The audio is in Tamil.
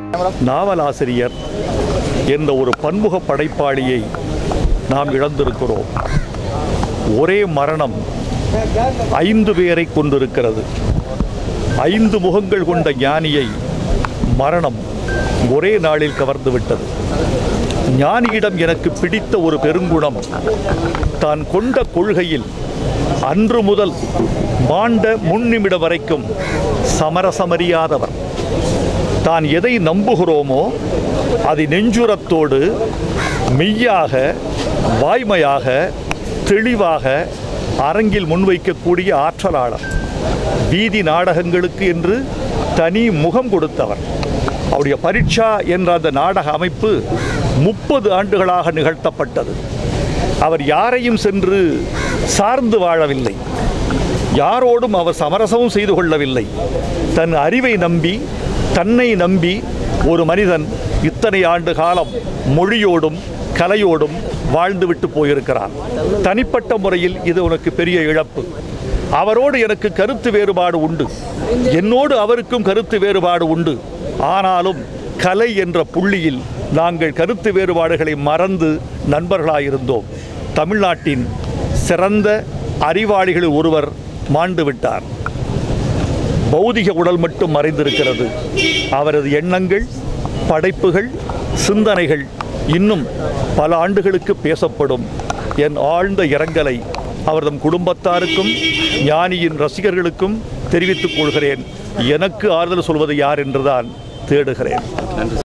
நாவலாசிரியர் என்ற ஒரு பன்முக படைப்பாளியை நாம் இழந்திருக்கிறோம் ஒரே மரணம் ஐந்து பேரை கொண்டிருக்கிறது ஐந்து முகங்கள் கொண்ட ஞானியை மரணம் ஒரே நாளில் கவர்ந்து விட்டது ஞானியிடம் எனக்கு பிடித்த ஒரு பெருங்குணம் தான் கொண்ட கொள்கையில் அன்று முதல் மாண்ட முன்னிமிட வரைக்கும் சமரசமறியாதவர் தான் எதை நம்புகிறோமோ அதை நெஞ்சுரத்தோடு மெய்யாக வாய்மையாக தெளிவாக அரங்கில் முன்வைக்கக்கூடிய ஆற்றலாளர் வீதி நாடகங்களுக்கு என்று தனி முகம் கொடுத்தவர் அவருடைய பரீட்சா என்ற அந்த நாடக அமைப்பு முப்பது ஆண்டுகளாக நிகழ்த்தப்பட்டது அவர் யாரையும் சென்று சார்ந்து வாழவில்லை யாரோடும் அவர் சமரசமும் செய்து கொள்ளவில்லை தன் அறிவை நம்பி தன்னை நம்பி ஒரு மனிதன் இத்தனை ஆண்டு காலம் மொழியோடும் கலையோடும் வாழ்ந்துவிட்டு போயிருக்கிறார் தனிப்பட்ட முறையில் இது உனக்கு பெரிய இழப்பு அவரோடு எனக்கு கருத்து வேறுபாடு உண்டு என்னோடு அவருக்கும் கருத்து வேறுபாடு உண்டு ஆனாலும் கலை என்ற புள்ளியில் நாங்கள் கருத்து வேறுபாடுகளை மறந்து நண்பர்களாயிருந்தோம் தமிழ்நாட்டின் சிறந்த அறிவாளிகளில் ஒருவர் மாண்டு விட்டார் பௌதிக உடல் மட்டும் மறைந்திருக்கிறது அவரது எண்ணங்கள் படைப்புகள் சிந்தனைகள் இன்னும் பல ஆண்டுகளுக்கு பேசப்படும் என் ஆழ்ந்த இரங்கலை அவர்தம் குடும்பத்தாருக்கும் ஞானியின் ரசிகர்களுக்கும் தெரிவித்துக் கொள்கிறேன் எனக்கு ஆறுதல் சொல்வது யார் என்றுதான் தேடுகிறேன்